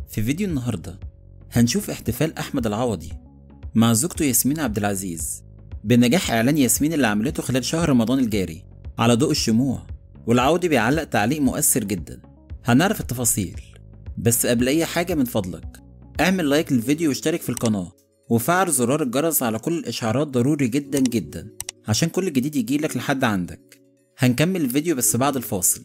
في فيديو النهاردة هنشوف احتفال أحمد العوضي مع زوجته ياسمين عبد العزيز بنجاح إعلان ياسمين اللي عملته خلال شهر رمضان الجاري على ضوء الشموع والعوضي بيعلق تعليق مؤثر جدا هنعرف التفاصيل بس قبل أي حاجة من فضلك اعمل لايك للفيديو واشترك في القناة وفعل زرار الجرس على كل الإشعارات ضروري جدا جدا عشان كل جديد يجيلك لحد عندك هنكمل الفيديو بس بعد الفاصل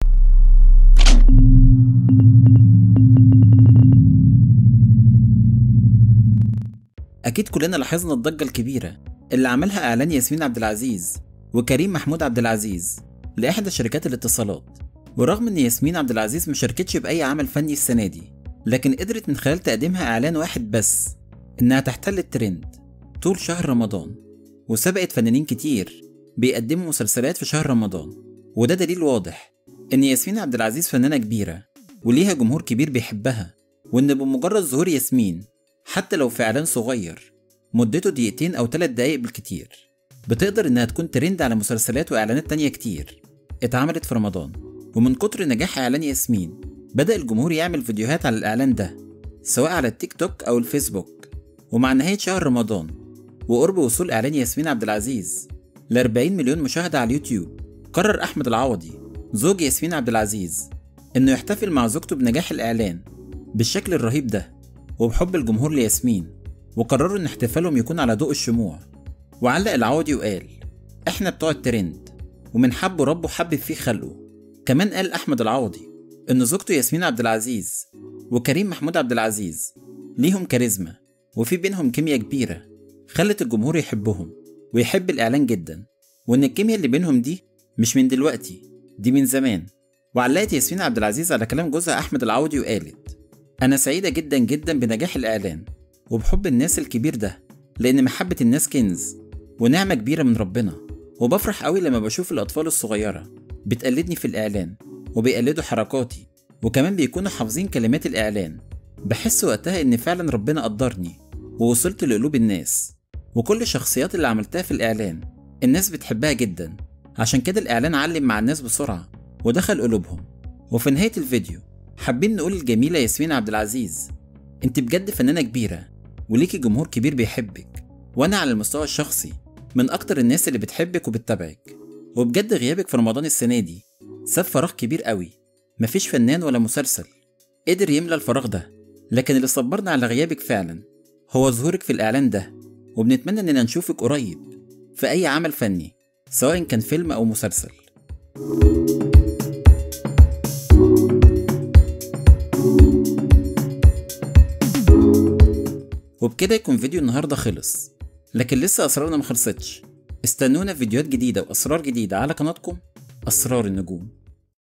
أكيد كلنا لاحظنا الضجة الكبيرة اللي عملها إعلان ياسمين عبد العزيز وكريم محمود عبد العزيز لإحدى شركات الاتصالات ورغم إن ياسمين عبد العزيز مشاركتش بأي عمل فني السنة دي لكن قدرت من خلال تقديمها إعلان واحد بس إنها تحتل الترند طول شهر رمضان وسبقت فنانين كتير بيقدموا مسلسلات في شهر رمضان وده دليل واضح إن ياسمين عبد العزيز فنانة كبيرة وليها جمهور كبير بيحبها وإن بمجرد ظهور ياسمين حتى لو في إعلان صغير مدته دقيقتين أو تلات دقايق بالكتير بتقدر إنها تكون ترند على مسلسلات وإعلانات تانية كتير اتعملت في رمضان ومن كتر نجاح إعلان ياسمين بدأ الجمهور يعمل فيديوهات على الإعلان ده سواء على التيك توك أو الفيسبوك ومع نهاية شهر رمضان وقرب وصول إعلان ياسمين عبد العزيز ل 40 مليون مشاهدة على اليوتيوب قرر أحمد العوضي زوج ياسمين عبد العزيز إنه يحتفل مع زوجته بنجاح الإعلان بالشكل الرهيب ده وبحب الجمهور لياسمين وقرروا إن احتفالهم يكون على ضوء الشموع وعلق العوضي وقال إحنا بتوع الترند ومن حبه ربه حبب فيه خلقه كمان قال أحمد العوضي إن زوجته ياسمين عبد العزيز وكريم محمود عبد العزيز ليهم كاريزما وفي بينهم كيمياء كبيرة خلت الجمهور يحبهم ويحب الإعلان جدا وإن الكيمياء اللي بينهم دي مش من دلوقتي دي من زمان وعلقت ياسمين عبد العزيز على كلام جوزها أحمد العوضي وقالت أنا سعيدة جدا جدا بنجاح الإعلان وبحب الناس الكبير ده لأن محبة الناس كنز ونعمة كبيرة من ربنا وبفرح قوي لما بشوف الأطفال الصغيرة بتقلدني في الإعلان وبيقلدوا حركاتي وكمان بيكونوا حافظين كلمات الإعلان بحس وقتها إن فعلا ربنا قدرني ووصلت لقلوب الناس وكل الشخصيات اللي عملتها في الإعلان الناس بتحبها جدا عشان كده الإعلان علم مع الناس بسرعة ودخل قلوبهم وفي نهاية الفيديو حابين نقول للجميلة ياسمين عبد العزيز انت بجد فنانة كبيرة وليكي جمهور كبير بيحبك وانا على المستوى الشخصي من اكتر الناس اللي بتحبك وبتتابعك وبجد غيابك في رمضان السنة دي ساب فراغ كبير قوي مفيش فنان ولا مسلسل قدر يملى الفراغ ده لكن اللي صبرنا على غيابك فعلا هو ظهورك في الإعلان ده وبنتمنى إننا نشوفك قريب في أي عمل فني سواء كان فيلم أو مسلسل وبكده يكون فيديو النهاردة خلص لكن لسه أسرارنا مخلصتش استنونا في فيديوهات جديدة وأسرار جديدة على قناتكم أسرار النجوم